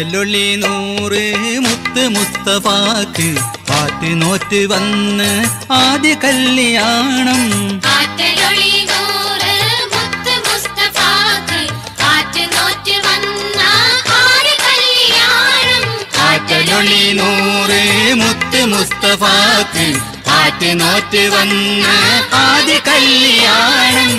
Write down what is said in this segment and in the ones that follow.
ആറ്റലൊള്ളി നൂറ് മുത്ത് മുസ്തഫാക്ക് പാട്ട് നോറ്റ് വന്ന് ആദ്യ കല്യാണം ആറ്റലൊളി നൂറ് മുത്ത് മുസ്തഫാക്ക് ആറ്റ് നോറ്റ് വന്ന ആര് കല്യാണം ആറ്റലൊള്ളി നൂറ് മുത്ത് മുസ്തഫാക്ക് പാട്ട് നോറ്റ് വന്ന് ആദ്യ കല്യാണം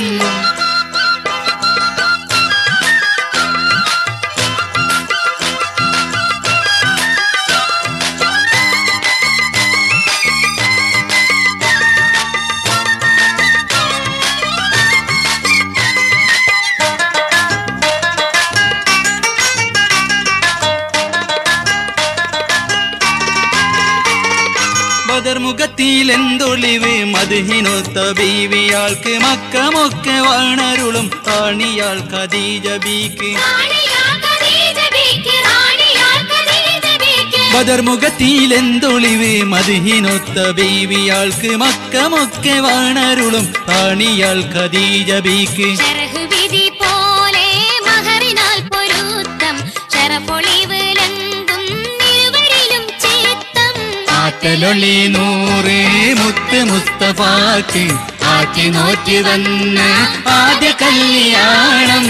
ബദർമുഖത്തിലെന്തൊളിവ് മധുഹിനൊത്ത ബീവിയാൾക്ക് മക്കമൊക്കെ വാണരുളും റാണിയാൾ ഖദീജ ബീക്ക് റാണിയാ ഖദീജ ബീക്ക് റാണിയാ ഖദീജ ബീക്ക് ബദർമുഖത്തിലെന്തൊളിവ് മധുഹിനൊത്ത ബീവിയാൾക്ക് മക്കമൊക്കെ വാണരുളും റാണിയാൾ ഖദീജ ബീക്ക് ശരഹ് വിധി പോലെ മഹറിനാൽ പൊരുത്തം ശരപൊളിവിലെന്തും ഇരുവരിലും ചിത്തം ആറ്റലൊള്ളി നൂറ് മുത്ത് മുസ്തഫാക്ക് ആറ്റി നോറ്റി വന്ന് ആദ്യ കല്യാണം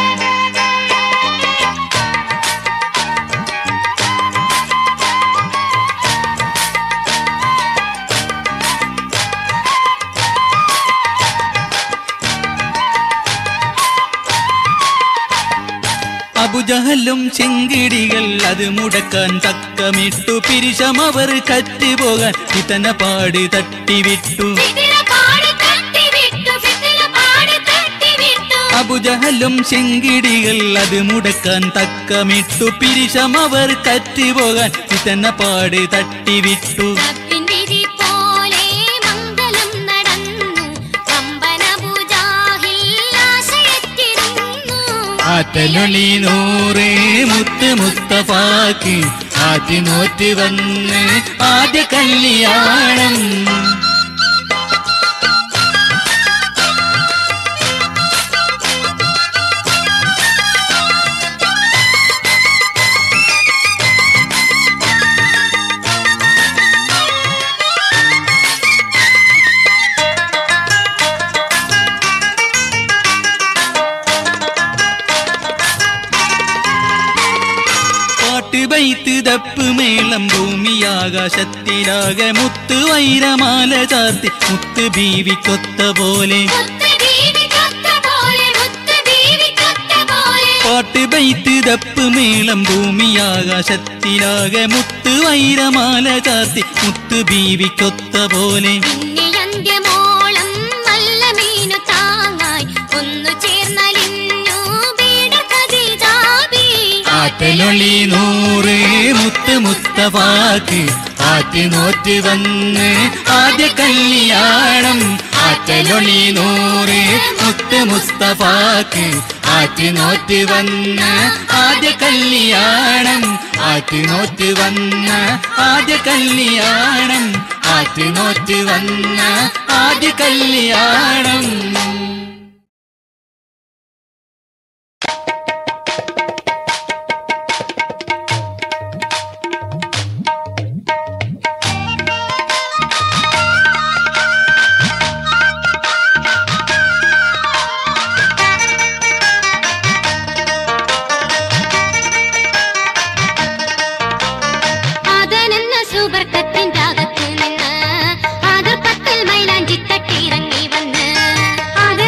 അബുജഹലും ചെങ്കിടികൾ അത് മുടക്കാൻ തക്കമിട്ടു പിരിശമവർ കറ്റുപോകാൻ ഇതന പാട് തട്ടിവിട്ടു ഫിത്തിന പാടി തട്ടിവിട്ടു ഫിത്തിന പാടി തട്ടിവിട്ടു അബുജഹലും ചെങ്കിടികൾ അത് മുടക്കാൻ തക്കമിട്ടു പിരിശമവർ കറ്റുപോകാൻ ഇതന പാട് തട്ടിവിട്ടു റബ്ബിൻ വിധി പോലെ മംഗളം നടന്നു കമ്പനഭുജാഹിൽ ആശയത്തിരുന്നു ആറ്റലൊളി നൂറ് മുത്ത് മുസ്തഫാക്ക് ആറ്റി നോറ്റ് വന്ന് ആദ്യ കല്യാണം പാട്ട് ബൈത്ത് ദപ്പ് മേളം ഭൂമിയാകാശത്തിലാകെ മുത്ത് വൈരമാല ചാർത്തി മുത്ത് ബീവിക്കൊത്ത പോലെ മുത്ത് ബീവിക്കൊത്ത പോലെ മുത്ത് ബീവിക്കൊത്ത പോലെ പാട്ട് ബൈത്ത് ദപ്പ് മേളം ഭൂമിയാകാശത്തിലാകെ മുത്ത് വൈരമാല ചാർത്തി മുത്ത് ബീവിക്കൊത്ത പോലെ പിന്നെ അന്ത്യമോളം നല്ല മീനു താങ്ങായി ഒന്നു ചേർന്നലിഞ്ഞു ബീഡ ഖദീജാബി ആറ്റലൊളി നൂറ് മുത്ത് മുസ്തഫാക്ക് ആറ്റി നോറ്റ് വന്ന് ആദ്യ കല്യാണം ആറ്റലൊളി നൂറ് മുത്ത് മുസ്തഫാക്ക് ആറ്റി നോറ്റ് വന്ന് ആദ്യ കല്യാണം ആറ്റി നോറ്റ് വന്ന് ആദ്യ കല്യാണം ആറ്റി നോറ്റ് വന്ന് ആദ്യ കല്യാണം ആദനെന്ന സുബർക്കത്തിൻ്റെ അകത്ത് നിന്ന് ആദർപ്പത്തിൽ മൈലാഞ്ചി തട്ടിയിറങ്ങി വന്ന് ആദ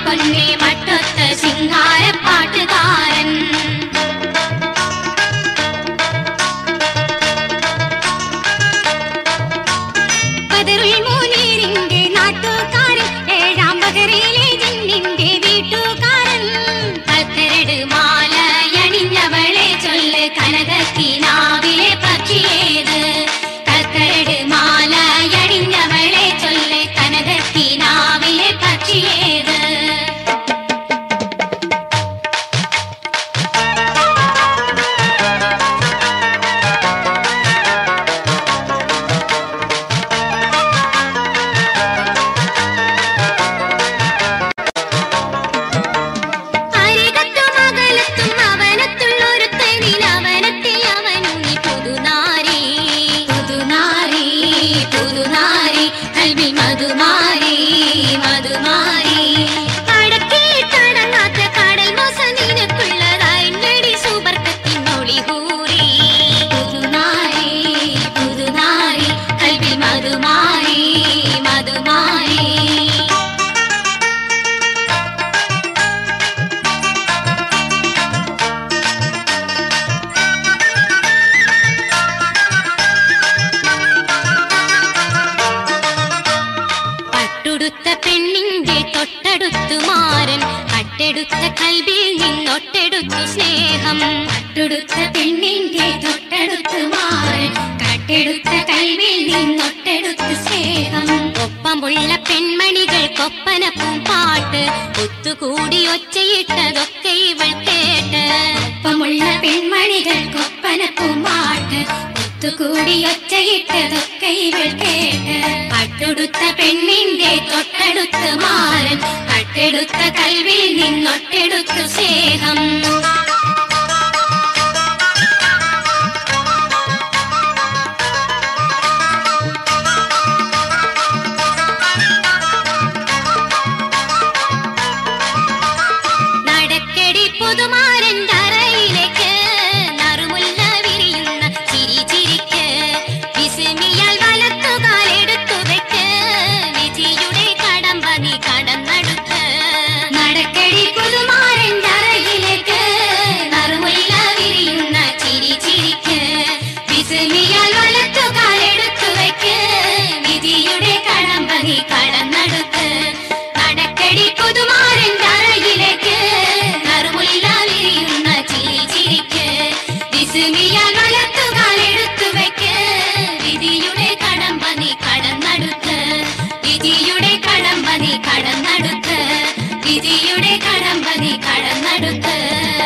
പൊന്നെ മട്ടൊത്ത സിംഹാരപ്പാട്ടുകാരൻ ബദറുൽ മുനീറിന്റെ നാട്ടുകാരൻ ഏഴാം ബദറിലെ ജിന്നിന്റെ വീട്ടുകാരൻ കൽക്കരട് മാലയണിഞ്ഞവളെ ചൊല്ല് കനകത്തിനാവിലെ പക്ഷിയേത് കൽക്കരട് മാലയണിഞ്ഞവളെ ചൊല്ല് കനകത്തിനാവിലെ പക്ഷിയേത് അരികത്തും അകലത്തും അവനത്തുള്ളൊരുത്തനിൽ അവനത്തിൽ അവനുണ്ണി പുതുനാരി പുതുനാരി പുതുനാരി കൽവി മധുമാരി മധുമാരി കടക്കേട്ടടങ്ങാത്ത കടൽ മോസ നിനക്കുള്ളതായി സുബർക്കത്തിനൊളി കൂറി പുതുനാരി പുതുനാരി കൽവി മധുമാരി മധുമാരി പട്ടുടുത്ത പെണ്ണിന്റെ തൊട്ടടുത്തു മാരൻ കട്ടെടുത്ത കൽവിൽ നിന്നൊട്ടെടുത്തു സ്നേഹം പട്ടുടുത്ത പെണ്ണിന്റെ തൊട്ടടുത്തു മാരൻ കട്ടെടുത്ത കൽവിൽ നിന്നൊട്ടെടുത്തു സ്നേഹം ഒപ്പമുള്ള പെൺമണികൾക്കൊപ്പനപ്പും പാട്ട് ഒത്തുകൂടി ഒച്ചയിട്ടതൊക്കെ ഇവൾ കേട്ട് ഒപ്പമുള്ള പെൺമണികൾക്കൊപ്പനപ്പും പാട്ട് ഒത്തുകൂടി ഒച്ചയിട്ടതൊക്കെ ഇവൾ കേട്ട് പട്ടുടുത്ത പെണ്ണിന്റെ തൊട്ടടുത്ത് മാറൻ കട്ടെടുത്ത കൽവിൽ നിന്നൊട്ടെടുത്തു സ്നേഹം നടക്കടി പുതുമാരൻ തറയിലേക്ക് നറുമുല്ല വിരിയുന്ന ചിരി ചിരിക്ക് വിസ്മിയാൽ വലത്തുകാലെടുത്തു വെക്ക് വിധിയുടെ കടമ്പ നീ കടന്നെടുത്ത് നടക്കടി പുതുമാരൻ തറയിലേക്ക് നറുമുല്ല വിരിയുന്ന ചിരി ചിരിക്ക് വിസ്മിയാൽ വലത്തുകാലെടുത്തു വെക്ക് വിധിയുടെ കടമ്പ നീ കടന്നെടുത്ത് നടക്കടി പുതുമാരൻ തറയിലേക്ക് നറുമുല്ല വിരിയുന്ന ചിരി ചിരിക്ക് വിസ്മിയാൽ വലത്തുകാലെടുത്തു വെക്ക് വിധിയുടെ കടമ്പ നീ കടന്നെടുത്ത് വിധിയുടെ കടമ്പ നീ കടന്നെടുത്ത് വിധിയുടെ കടമ്പ നീ കടന്നെടുത്ത്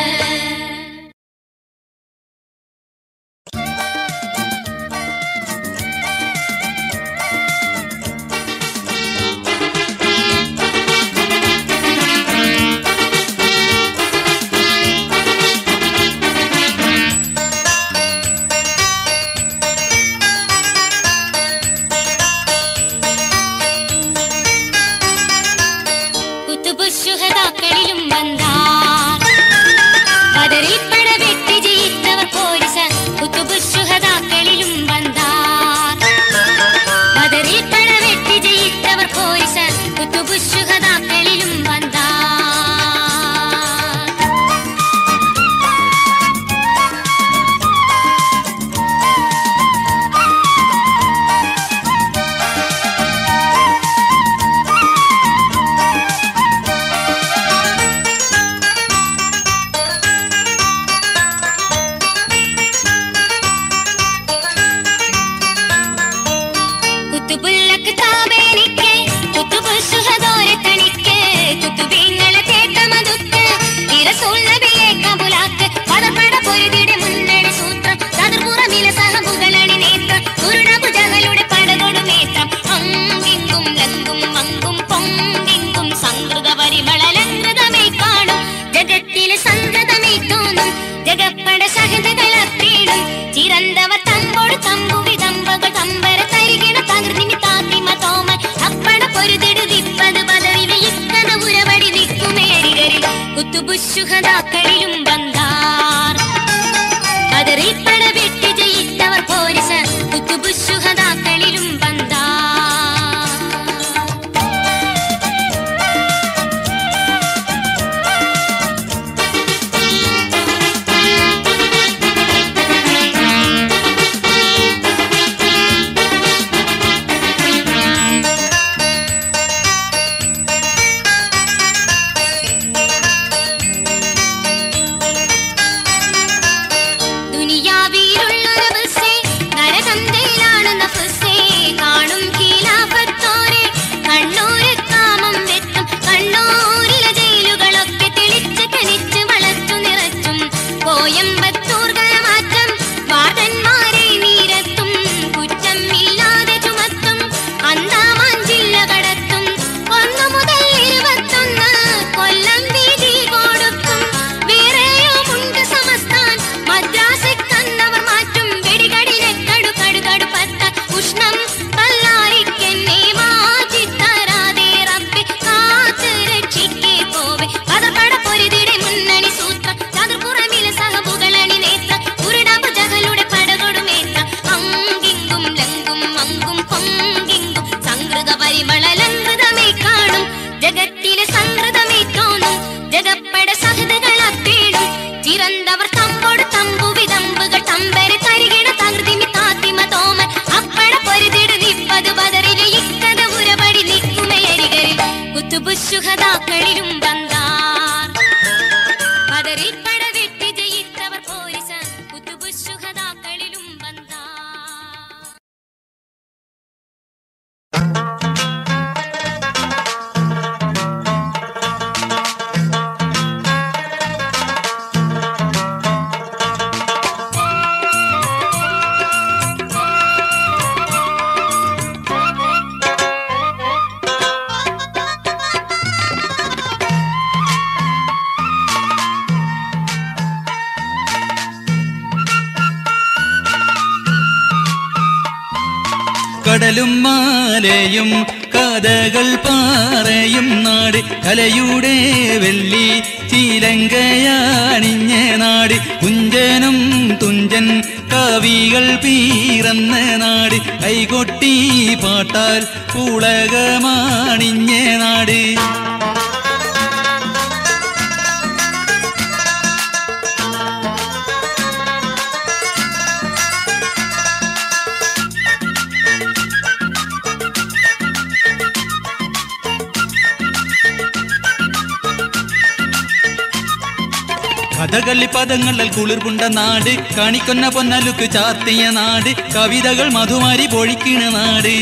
കുത്തുബുശുഹതാക്കളിലും വന്താർ ബദറിൽ പടവെട്ടി ജയിത്തവർ പോരിസ കുത്തുബുശുഹതാക്കളിലും വന്താർ ബദറിൽ പടവെട്ടി ജയിത്തവർ പോരിസ കുത്തുബുശുഹതാക്കളിലും വന്താർ കുത്തുബുല്ലക്ക് താപേനിക്ക് കുത്തുബു സുഹദോരത്തണിക്ക് കുത്തുബീങ്ങളെ തേട്ട മതുക്ക് ഇറസൂൽ നബിയെ കബുലാക്ക് പടപട പൊരുതിയുടെ മുന്നണി സൂത്രം ചതുർപുറമില സഹബുകളണി നേത്രം കുരുടഭുജകളുടെ പടകൊടു നേത്രം അങ്കിങ്കും ലങ്കും മങ്കും പൊങ്കിങ്കും സംകൃത പരിമളലങ്കൃതമേ കാണും ജഗത്തിലെ സംകൃതമേ തോന്നും ജഗപ്പട സഹതകളർത്തിയിടും ചിരന്തവ തമ്പോട് തമ്പു വിതമ്പകൾ തമ്പര തരികിട തകർന്നിനി താത്തിമ തോമൻ അപ്പട പൊരുതിടു ദിപ്പത് പദവി വിയിക്കത ഉരവടി നിൽക്കുമേരികരിൽ കുത്തുബുശുഹതാക്കളിലും വന്താർ പതറിപ്പട വെട്ടി ജയിത്തവർ പോരിസ കുത്തുബുശുഹതാക്കളിലും വന്താർ കുത്തുബുശുഹതാക്കളിലും വന്നാർ പതറിൽ പടവെട്ടി ജയിത്തവർ പോരിസ കുത്തുബുശുഹതാക്കളിലും വന്നാർ കടലും മാലയും കഥകൾ പാറയും നാട് കലയുടെ വെള്ളി ചീലങ്കയാണിഞ്ഞ നാട് കുഞ്ചനും തുഞ്ചൻ കവികൾ പീറന്ന നാട് കൈകൊട്ടി പാട്ടാൽ പുളകമാണിഞ്ഞ നാട് കഥകളി പദങ്ങളിൽ കുളിർപുണ്ട നാട് കാണിക്കൊന്ന പൊന്നലുക്ക് ചാർത്തിയ നാട് കവിതകൾ മധുമാരി പൊഴിക്കണ നാട്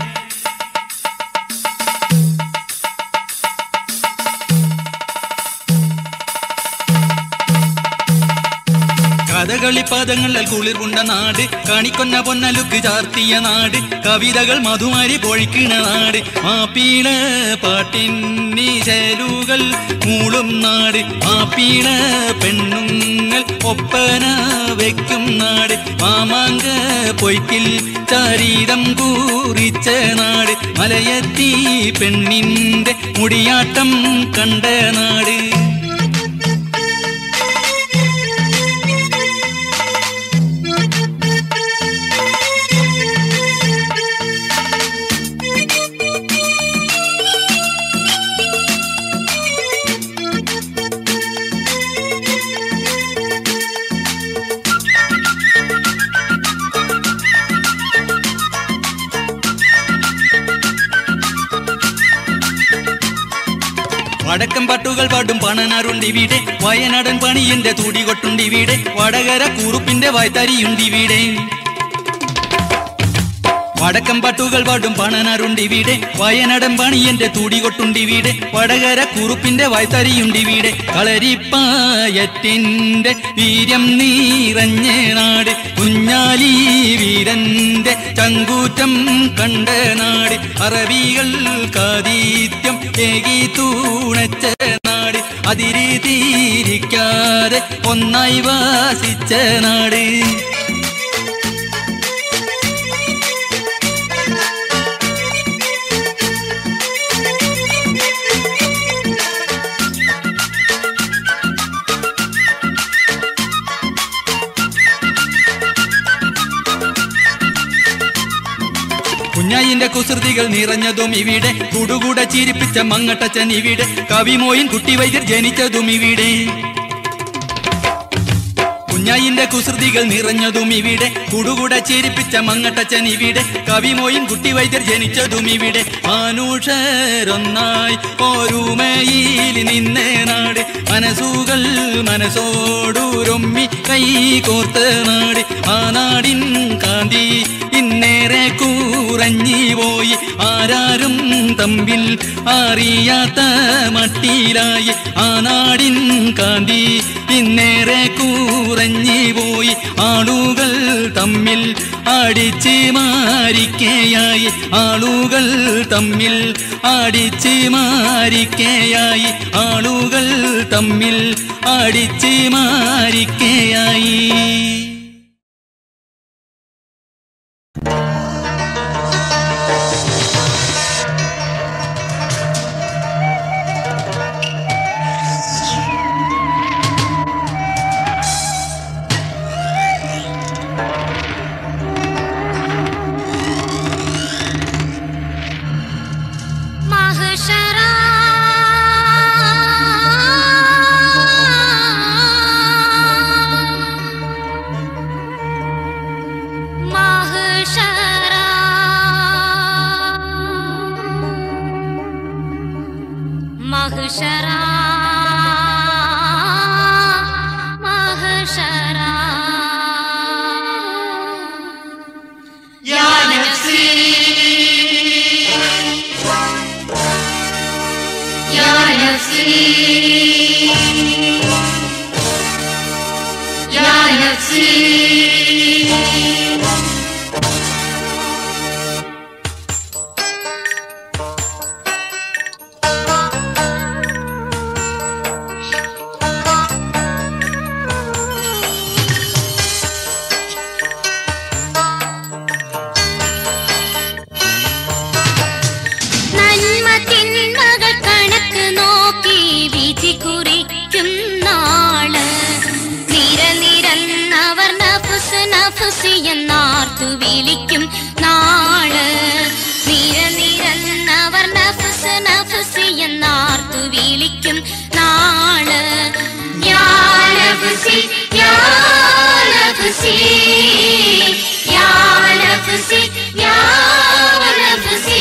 കഥകളി പദങ്ങളിൽ കുളിർപുണ്ട നാട് കാണിക്കൊന്ന പൊന്നലുക്ക് ചാർത്തിയ നാട് കവിതകൾ മധുമാരി പൊഴിക്കണ നാട് മാപ്പീണ പാട്ടിന്നി ചേലുകൾ മൂളും നാട് മാപ്പീണ പെണ്ണുങ്ങൾ ഒപ്പന വെക്കും നാട് മാമാങ്ക പൊയ്ക്കിൽ ചരീരം കൂറിച്ച നാട് മലയത്തി പെണ്ണിന്റെ മുടിയാട്ടം കണ്ട നാട് വടക്കം പാട്ടുകൾ പാടും പണനാറുണ്ടിവിടെ വയനാടൻ പണിയന്റെ തുടി കൊട്ടുണ്ടിവിടെ വടകര കുറുപ്പിന്റെ വായ്ത്തരിയുണ്ടിവിടെ വടക്കം പാട്ടുകൾ പാടും പണനാറുണ്ടിവിടെ വയനാടൻ പണിയന്റെ തുടി കൊട്ടുണ്ടിവിടെ വടകര കുറുപ്പിന്റെ വായ്ത്തരിയുണ്ടിവിടെ കളരിപ്പായറ്റിന്റെ വീര്യം നീറഞ്ഞ നാട് കുഞ്ഞാലി വീരന്റെ ചങ്കൂറ്റം കണ്ട നാട് അറബികൾ കാതീത്യം ഏകി തൂണച്ച നാട് അതിരി തീരിക്കാതെ ഒന്നായി വാസിച്ച നാട് കുഞ്ഞായിന്റെ കുസൃതികൾ നിറഞ്ഞതും ഇവിടെ കൂടുകൂടെ ചിരിപ്പിച്ച മങ്ങട്ടച്ചൻ ഇവിടെ കവിമോയിൻ കുട്ടി വൈദ്യർ ജനിച്ചതും ഇവിടെ കുഞ്ഞായിന്റെ കുസൃതികൾ നിറഞ്ഞതും ഇവിടെ കൂടുകൂടെ ചിരിപ്പിച്ച മങ്ങട്ടച്ചൻ ഇവിടെ കവിമോയിൻ കുട്ടി വൈദ്യർ ജനിച്ചതും ഇവിടെ മാനുഷരൊന്നായി ഓരുമയിൽ നിന്നേ നാട് മനസ്സുകൾ മനസ്സോടൂരൊമ്മി കൈ കോർത്ത നാട് ആ നാടിൻ കാന്തി ഇന്നേറെ കൂറഞ്ഞി പോയി ആരാരും തമ്മിൽ അറിയാത്ത മട്ടിലായി ആ നാടിൻ കാന്തി ഇന്നേറെ കൂറഞ്ഞി പോയി ആളുകൾ തമ്മിൽ അടിച്ച് മാരിക്കയായി ആളുകൾ തമ്മിൽ അടിച്ച് മാരിക്കയായി ആളുകൾ തമ്മിൽ അടിച്ച് മാരിക്കയായി മഹ്ശറാ മഹ്ശറ മഹ്ശറ يا نفسي يا نفسي يا نفسي നന്മ തിന്മകൾ കണക്ക് നോക്കി വിധി കുറിക്കും നാള് നിരനിരന്നവർ നഫുസ് നഫുസ് എന്നാർത്തു വിളിക്കും നാള് നിരനിരന്നവർ നഫുസ് നഫുസ് എന്നാർത്തു വിളിക്കും നാള് യാ നഫ്സി യാ നഫ്സി യാ നഫ്സി യാ നഫ്സി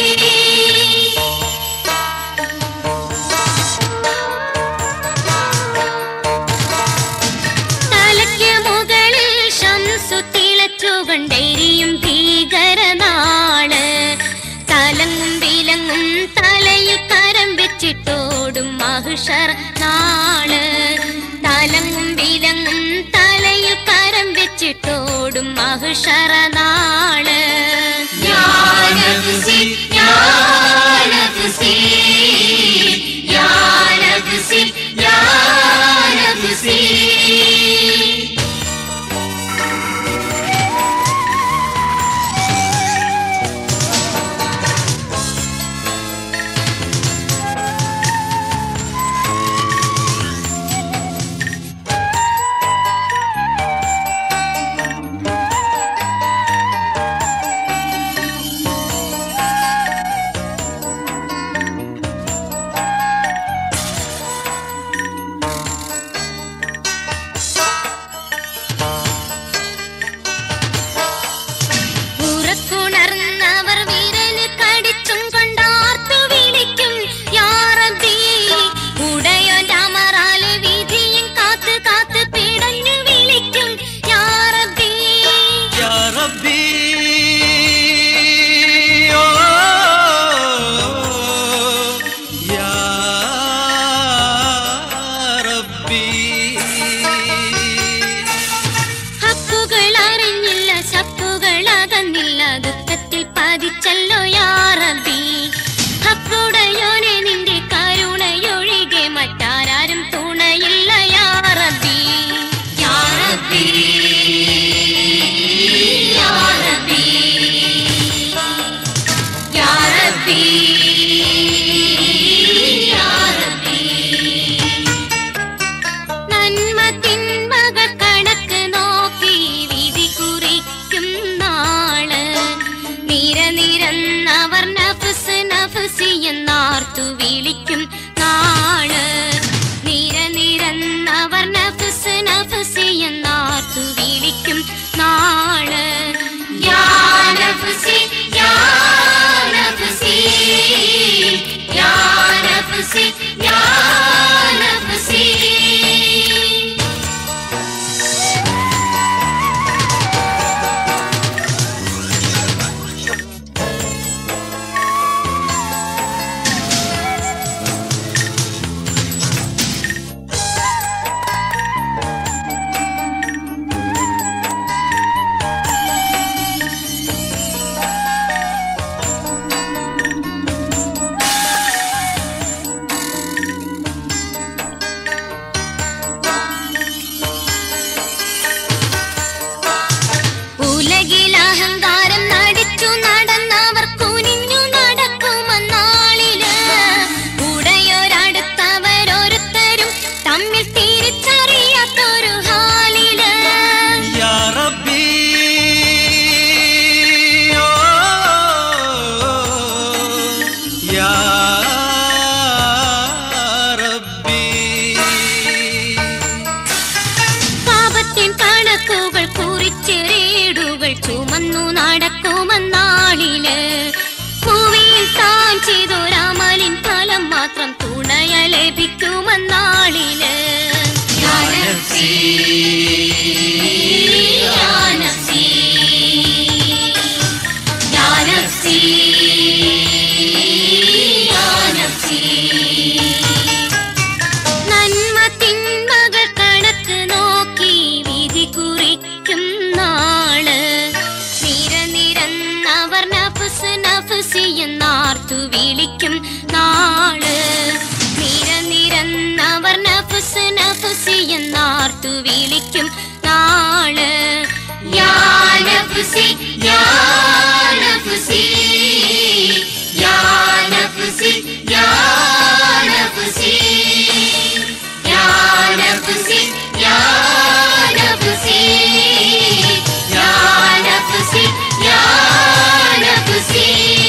തലയ്ക്ക് മുകളിൽ ശംസു തിളച്ചുകൊണ്ടേരിയും ഭീകരനാള് തലങ്ങും വിലങ്ങും തലയിൽ കരം വെച്ചിട്ടോടും മഹിഷർ നാള് തലങ്ങും വിലങ്ങും തലയിൽ കരം വെച്ചിട്ടോടും മഹിഷറ നാള് يا نفسي يا نفسي يا نفسي يا نفسي ലഭിക്കുമെന്നാളില് يا نفسي يا نفسي يا نفسي يا نفسي നന്മ തിന്മകൾ കണക്ക് നോക്കി വിധി കുറിക്കും നാള് നിരനിരന്നവർ നഫ്സ് നഫ്സി എന്നാർത്തു വിളിക്കും നാള് നിരനിരന്നവർ നഫ്സ് നഫ്സി എന്നാർത്തു വിളിക്കും നാള് يا نفسي يا نفسي يا نفسي يا نفسي يا نفسي يا نفسي يا نفسي يا نفسي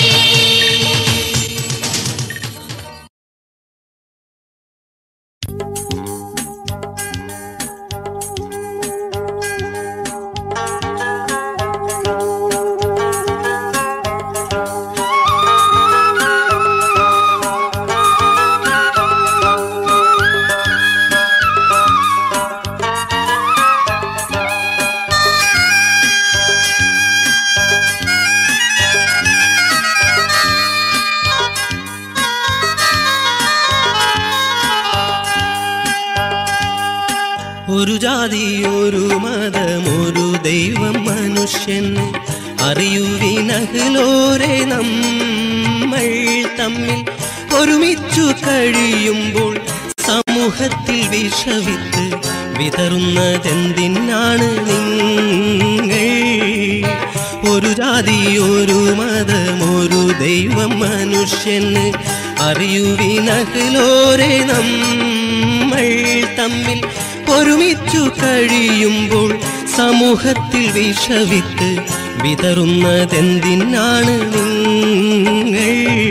ഒരു ജാതി ഒരു മതം ഒരു ദൈവം മനുഷ്യൻ അറിയുവിനകലോരെ നമ്മൾ തമ്മിൽ ഒരുമിച്ചു കഴിയുമ്പോൾ സമൂഹത്തിൽ വിഷവിത്ത് വിതറുന്നതെന്തിനാണ് നിങ്ങൾ ഒരു ജാതി ഒരു മതം ഒരു ദൈവം മനുഷ്യന് അറിയുവിനകലോരെ നമ്മൾ തമ്മിൽ ഒരുമിച്ചു കഴിയുമ്പോൾ സമൂഹത്തിൽ വിഷവിത്ത് വിതറുന്നതെന്തിനാണ് നിങ്ങൾ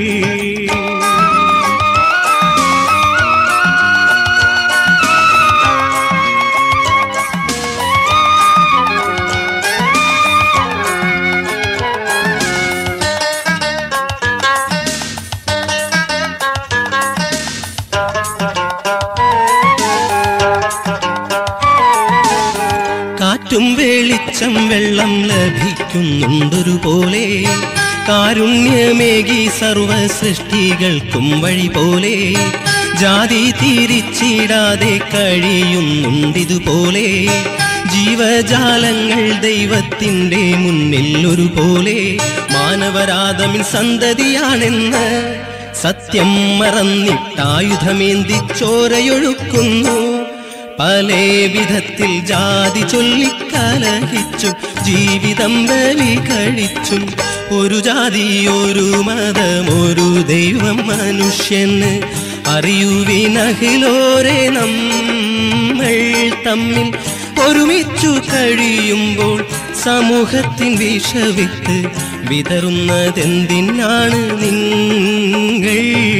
കാറ്റും വെളിച്ചം വെള്ളം ലഭിക്കുന്നുണ്ടൊരുപോലെ കാരുണ്യമേകി സർവ സൃഷ്ടികൾക്കും വഴി പോലെ ജാതി തിരിച്ചിടാതെ കഴിയുന്നുണ്ടിതുപോലെ ജീവജാലങ്ങൾ ദൈവത്തിൻ്റെ മുന്നിൽ ഒരുപോലെ മാനവരാതമിൻ സന്തതിയാണെന്ന് സത്യം മറന്നിട്ടായുധമേന്തി ചോരയൊഴുക്കുന്നു പല വിധത്തിൽ ജാതി ചൊല്ലിക്കലഹിച്ചും ജീവിതം ബലി കഴിച്ചും ഒരു ജാതി ഒരു മതം ഒരു ദൈവം മനുഷ്യന് അറിയുവിനഹിലോരെ നമ്മൾ തമ്മിൽ ഒരുമിച്ചു കഴിയുമ്പോൾ സമൂഹത്തിൻ വിഷവിത്ത് വിതറുന്നതെന്തിനാണ് നിങ്ങൾ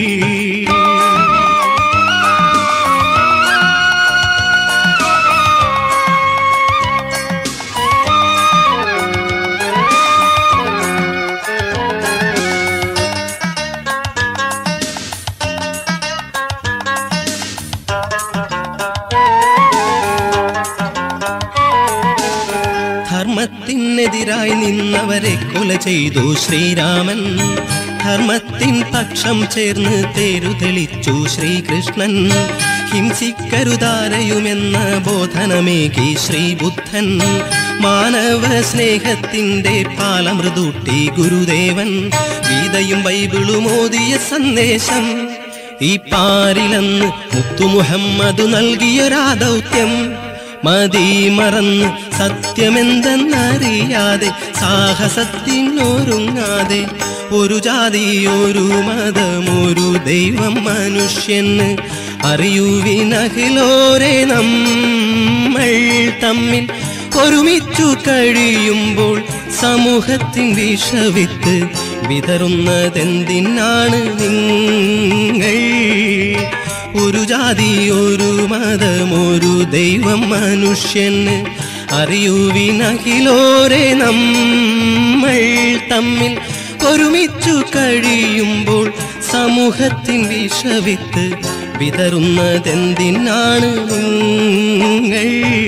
ധർമ്മത്തിനെതിരായി നിന്നവരെ കൊല ചെയ്തു ശ്രീരാമൻ ധർമ്മത്തിൻ പക്ഷം ചേർന്ന് തേരു തെളിച്ചു ശ്രീകൃഷ്ണൻ ഹിംസിക്കരുതാരയുമെന്ന ബോധനമേകി ശ്രീബുദ്ധൻ മാനവ സ്നേഹത്തിന്റെ പാലമൃദൂട്ടി ഗുരുദേവൻ ഗീതയും ബൈബിളും ഓതിയ സന്ദേശം ഈ പാരിലെന്ന് മുത്തു മുഹമ്മദ് നൽകിയൊരാ ദൗത്യം മതി മറന്ന് സത്യമെന്തെന്നറിയാതെ സാഹസത്തിനൊരുങ്ങാതെ ഒരു ജാതി ഒരു മതം ഒരു ദൈവം മനുഷ്യന് അറിയുവിനഹിലോരെ നമ്മൾ തമ്മിൽ ഒരുമിച്ചു കഴിയുമ്പോൾ സമൂഹത്തിൻ വിഷവിത്ത് വിതറുന്നതെന്തിനാണ് നിങ്ങൾ ഒരു ജാതി ഒരു മതം ഒരു ദൈവം മനുഷ്യന് അറിയുവിനകിലോരെ നമ്മൾ തമ്മിൽ ഒരുമിച്ചു കഴിയുമ്പോൾ സമൂഹത്തിൻ വിഷവിത്ത് വിതറുന്നതെന്തിനാണ് നിങ്ങൾ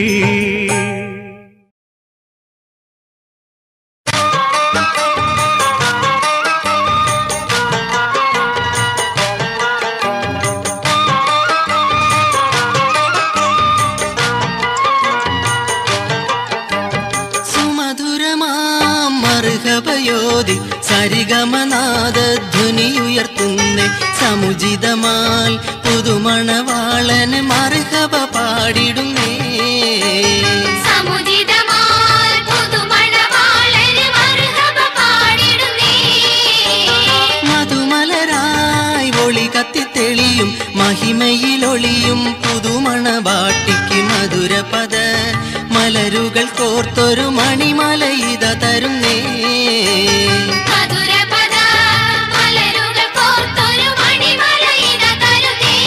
സുമധുരമാം മറുകപയോതി സരിഗമനാദ ധ്വനിയുയർത്തുന്നേ സമുചിതമാൽ പുതുമണവാളന് മറുകപ പാടിടുന്നേ സമുചിതമാൽ പുതുമണവാളന് മർഹബ പാടിടുന്നേ. മധുമലരായി ഒളി കത്തിത്തെളിയും മഹിമയിലൊളിയും പുതുമണവാട്ടിക്ക് മധുരപദ മലരുകൾ കോർത്തൊരു മണിമല ഇത തരുന്നേ മധുരപദ മലരുകൾ കോർത്തൊരു മണിമല ഇത തരുന്നേ.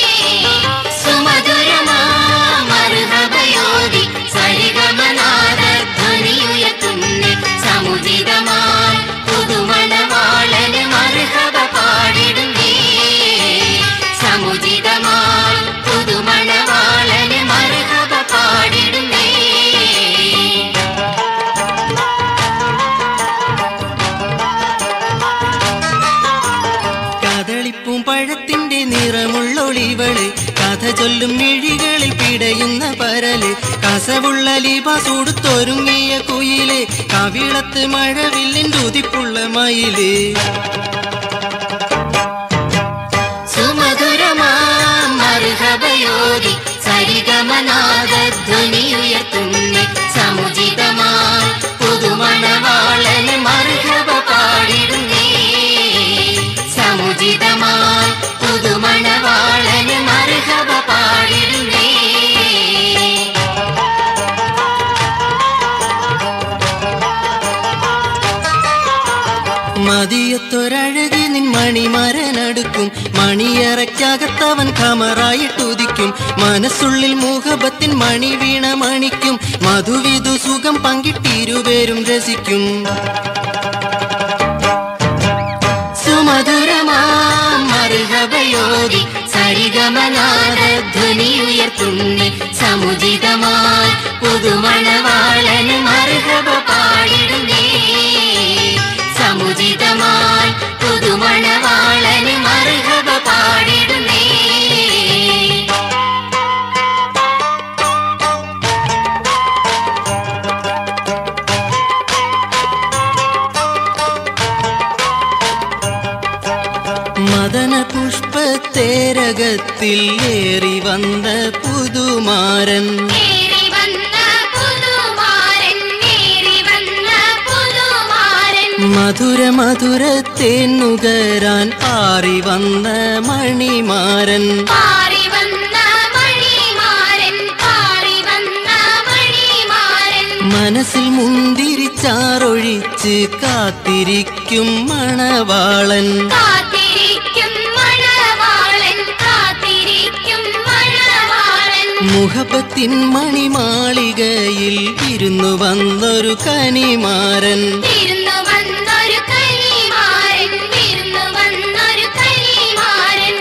സുമധുരമാം മർഹബയോതി സരിഗമനാദ ധ്വനിയുയർത്തുന്നേ. സമുചിതമാം പുതുമണവാളന് മർഹബ പാടിടുന്നേ. സമുചിതമാം പുതുമണവാളന് മർഹബ പാടിടുന്നേ കദളിപ്പും പഴത്തിന്റെ നിറമുള്ളൊളിവള് കഥ ചൊല്ലും മിഴികളിൽ പിടയുന്ന പരല് കസവുള്ള ലിബാസൂടുത്തൊരുങ്ങിയ കുയില് കവിളത്ത് മഴവില്ലിൻ്റെ ഉതിപ്പുള്ള മയില് സുമധുരമാം മർഹബയോതി സരിഗമനാദ ധ്വനിയുയർത്തുന്നേ സമുചിതമാം പുതുമണവാളന് മർഹബ പാടിടുന്നേ സമുചിതമാം പുതുമണവാളന് മർഹബ പാടിടുന്നേ മതിയത്തൊരഴകി നിൻ മണിമരനടുക്കും മണിയറയ്ക്കകത്തവൻ കമറായിട്ടുദിക്കും മനസ്സുള്ളിൽ മൂഹബത്തിൻ മണി വീണ മണിക്കും മധുവിധു സുഖം പങ്കിട്ടിരുപേരും രസിക്കും സുമധുരമാം മർഹബയോതി സരിഗമനാദ ധ്വനിയുയർത്തുന്നേ സമുചിതമായി പുതുമണവാളന് മർഹബ പാടിടുന്നേ സമുചിതമായി പുതുമണവാളന് മർഹബ പാടിടുന്നേ മദന പുഷ്പത്തേരകത്തിൽ ഏറി വന്ന പുതുമാരൻ നേരി വന്ന പുതുമാരൻ നേരി വന്ന പുതുമാരൻ മധുര മധുര തേന്നുകരാൻ പാറി വന്ന മണിമാരൻ പാറി വന്ന മണിമാരൻ പാറി വന്ന മണിമാരൻ മനസ്സിൽ മുന്തിരിച്ചാറൊഴിച്ച് കാത്തിരിക്കും മണവാളൻ കാത്തിരിക്കും മണവാളൻ കാത്തിരിക്കും മണവാളൻ മുഹബത്തിൻ മണിമാളികയിൽ ഇരുന്നു വന്നൊരു കനിമാരൻ വിരുന്നു വന്നൊരു കലിമാരൻ വിരുന്നു വന്നൊരു കലിമാരൻ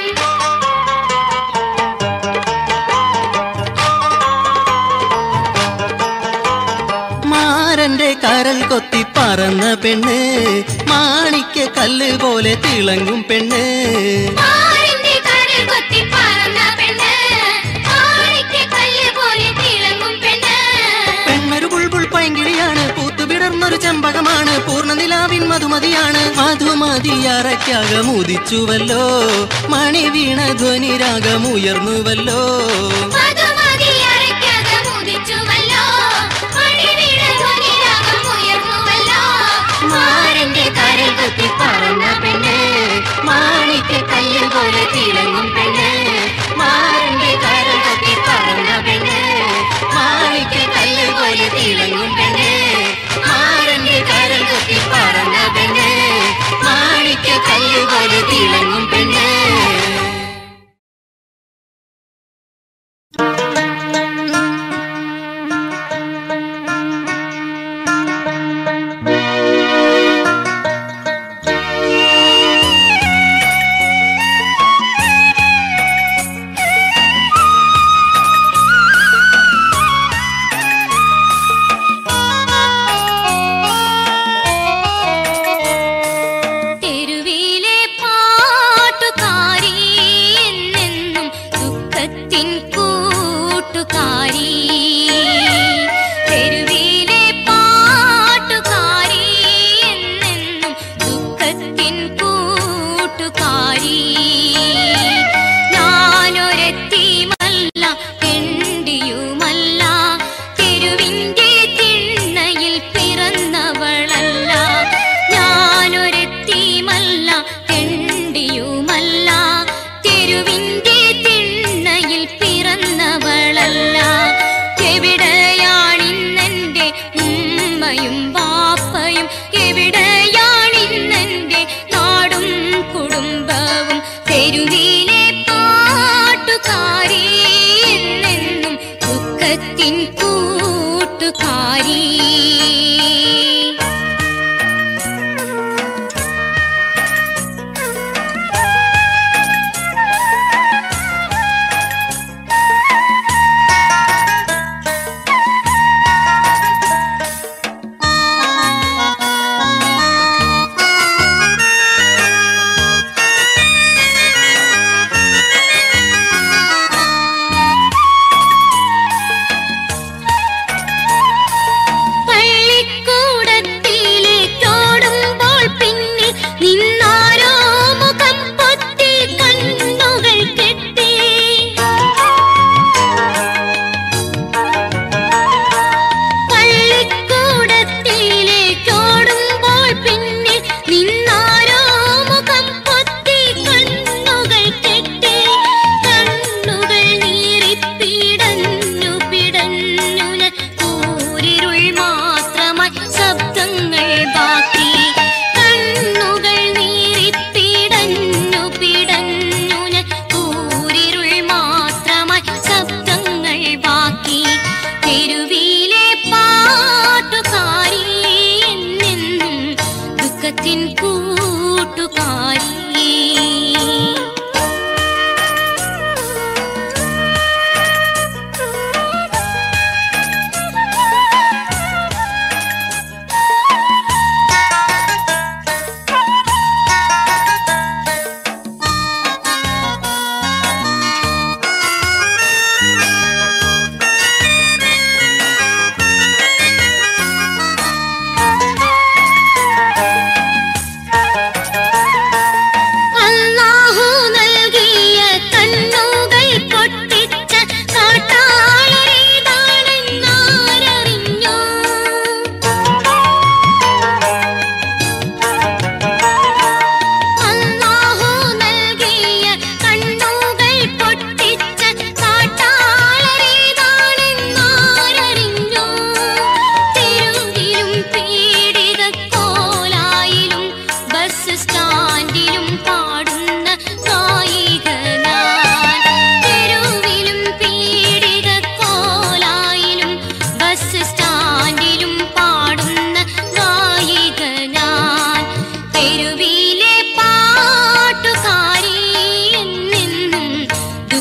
മാരന്റെ കരൽ കൊത്തി പറന്ന പെണ്ണ് മാണിക്യ കല്ല് പോലെ തിളങ്ങും പെണ്ണ് മാറിന്റെ കരൾ കൊത്തി പറന്ന പെണ്ണ് മാണിക്യക്കല്ല് പോലെ തിളങ്ങും പെണ്ണ് പെണ്ണൊരു ബുൾബുൾ പൈങ്കിളിയാണ് പൂത്തുവിടർന്നൊരു ചെമ്പകമാണ് പൂർണ്ണ നിലാവിൻ മധുമതിയാണ് മധുമതിയറയ്ക്കകമുദിച്ചുവല്ലോ മണി വീണ ധ്വനി രാഗമുയർന്നുവല്ലോ മധുമതി അരയ്ക്കകമുദിച്ചുവല്ലോ. മണിവീണ ധ്വനിരാഗം ഉയർന്നുവല്ലോ. മാരന്റെ കരൾ കുത്തി പറന്ന പെണ്ണ് മാണിക്യ കല്ല് പോലെ തിളങ്ങും പെണ്ണ് മാരന്റെ കരൾ കുത്തി പറന്ന പെണ്ണ് മാണിക്യ കല്ല് പോലെ തിളങ്ങും പെണ്ണ് മാരന്റെ കരൾ കുത്തി പറന്ന പെണ്ണ് മാണിക്യ കല്ല് പോലെ തിളങ്ങും പെണ്ണ്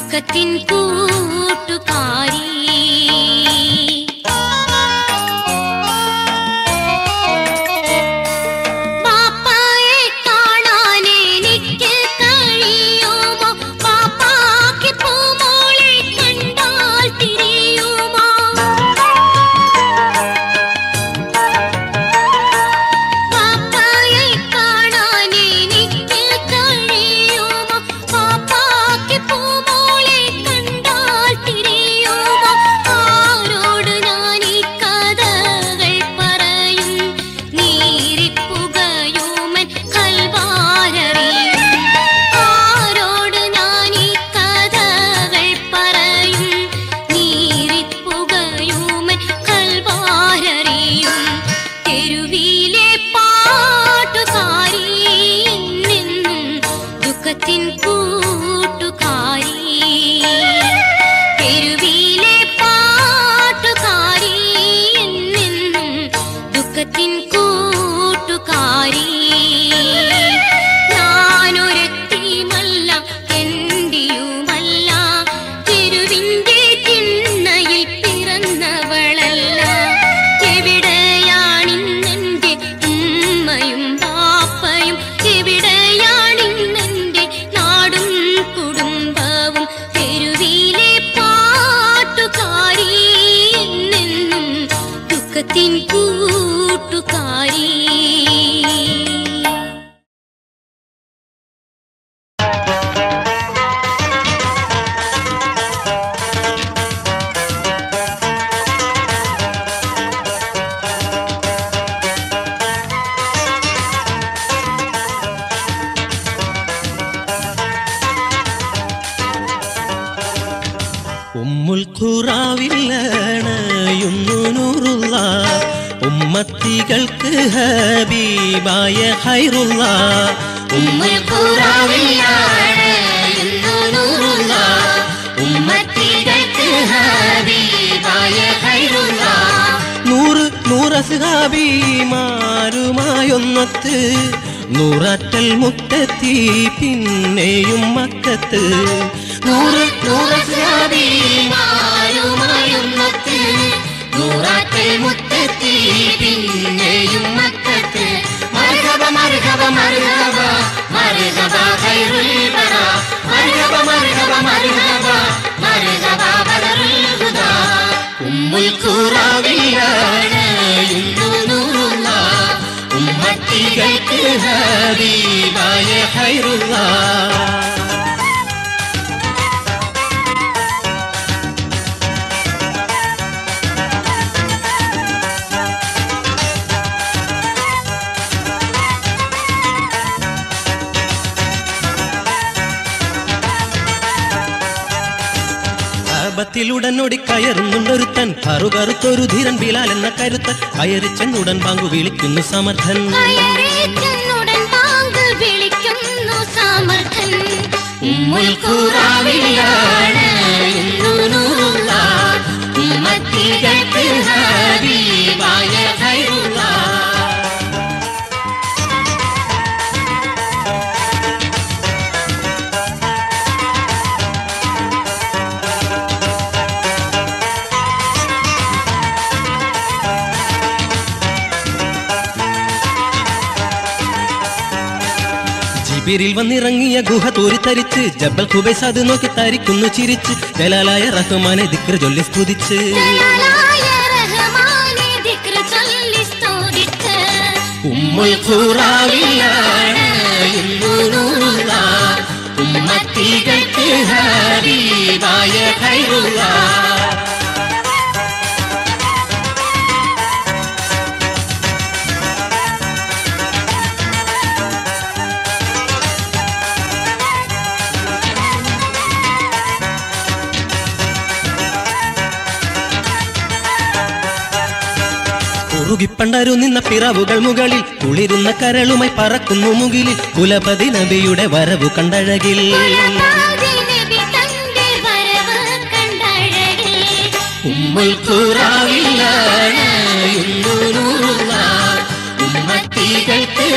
ദുഃഖത്തിൻ കൂട്ടുകാരി പാപ്പായെ കാണാൻ എനിക്ക് കഴിയുമോ പാപ്പാക്ക് പൂമോളെ കണ്ടാൽ തിരിയുമോ പാപ്പായെ കാണാൻ എനിക്ക് കഴിയുമോ പാപ്പാക്ക് പൂമോളെ കണ്ടാൽ തിരിയുമോ ആരോട് ഞാൻ ഈ കഥകൾ പറയും നീരിപ്പുകയുമൻ കൽവാരറിയും ആരോട് ഞാൻ ഈ കഥകൾ പറയും നീരിപ്പുകയുമൻ കൽവാരറിയും തെരുവിലെ പാട്ടുകാരി എന്നെന്നും ദുഃഖത്തിൻ കൂട്ടുകാരി തെരുവിലെ പാട്ടുകാരി എന്നെന്നും ദുഃഖത്തിൻ കൂട്ടുകാരി ഞാനൊരത്തിയുമല്ല എന്റെയുമല്ല തെരുവിന്റെ തിണ്ണയിൽ പിറന്നവളല്ല എവിടെയാണിന്നെന്റെ ഉമ്മയും പാപ്പയും എവിടെയാണിന്നെന്റെ നാടും കുടുംബവും തെരുവിലെ പാട്ടുകാരി എന്നെന്നും ദുഃഖത്തിൻ കൂട്ടുകാരി ഉമ്മുൽ ഖുറാവില്ലണയുന്നു നൂറുള്ള ഉമ്മത്തികൾക്ക് ഹബീബായ ഹൈറുള്ള ഉമ്മുൽ ഖുറാവില്ലണയുന്നു നൂറുള്ള ഉമ്മത്തികൾക്ക് ഹബീബായ ഹൈറുള്ള നൂറ് നൂറസുഹാബിമാരുമായൊന്നത്ത് നൂറാറ്റൽ മുത്തത്തി പിന്നെയും മക്കത്ത് നൂറ് നൂറസുഹാബിമാരുമായൊന്നത്ത് നൂറാറ്റൽ മുത്തത്തി പിന്നെയും മക്കത്ത് മർഹബ മർഹബ മർഹബ മർഹബ ഖൈറുൽ ബറ മർഹബ മർഹബ മർഹബ മർഹബ ബദറുൽ ഹുദാ ഉമ്മുൽ ഖുറാവിലാണ് ഇന്നു നൂറുള്ള ഉമ്മത്തികൾക്ക് ഹബീബായ ഖൈറുള്ള ആപത്തിലുടനോടി കയറുന്നുണ്ടൊരുത്തൻ കറുകറുത്തൊരു ധീരൻ ബിലാൽ എന്ന കരുത്തൻ കയറി ചെന്നുടൻ പാങ്കു വിളിക്കുന്നു സമർത്ഥൻ കയറേറ്റുന്നുടൻ പാങ്ക് വിളിക്കുന്നു സമർത്ഥൻ ഉമ്മുൽ ഖുറാവിലാണ് ഇന്നു നൂറുള്ള ഉമ്മത്തികൾക്ക് ഹബീബായ ഖൈറുള്ള ജിബിരിൽ വന്നിറങ്ങിയ ഗുഹ തൂരിത്തരിച്ച് ജബൽ ഖുബൈസ് അത് നോക്കി തരിക്കുന്നു ചിരിച്ച് ജലാലായ റഹ്മാനെ ദിക്ർ ചൊല്ലി സ്തുതിച്ച് ദയാലായ റഹ്മാനെ ദിക്ർ ചൊല്ലി സ്തുതിച്ച് ഉമ്മുൽ ഖുറാവിലാണ് ഇന്നു നൂറുള്ള ഉമ്മത്തികൾക്ക് ഹബീബായ ഖൈറുള്ള കുറുകിപ്പണ്ടരു നിന്ന പിറവുകൾ മുകളിൽ കുളിരുന്ന കരളുമായി പറക്കുന്നു മുകിലിൽ കുലപതി നബിയുടെ വരവു കണ്ടഴകിൽ കുലപാതി നബി തന്റെ വരവ് കണ്ടഴകിൽ ഉമ്മുൽ ഖുറാവിലാണ് ഇന്നു നൂറുള്ള ഉമ്മത്തികൾക്ക്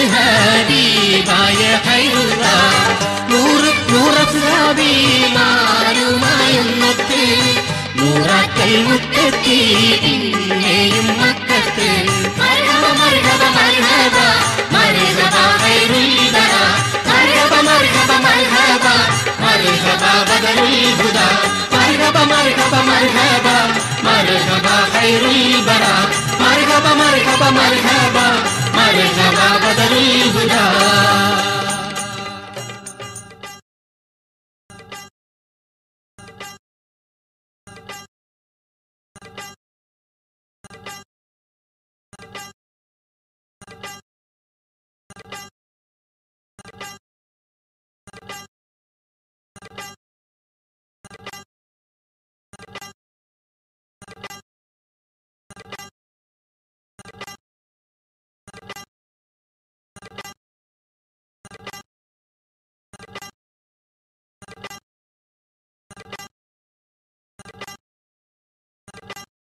ഹബീബായ ഖൈറുള്ള നൂറ് നൂറസ്ലാബിമാരുമായി പിന്നെയും മക്കത്ത് മർഹബ മർഹബ മർഹബ മർഹബ ഖൈറുൽ വറ മർഹബ മർഹബ മർഹബ മർഹബ ബദറുൽ ഹുദാ മർഹബ മർഹബ മർഹബ മർഹബ ഖൈറുൽ വറ മർഹബ മർഹബ മർഹബ മർഹബ ബദറുൽ ഹുദാ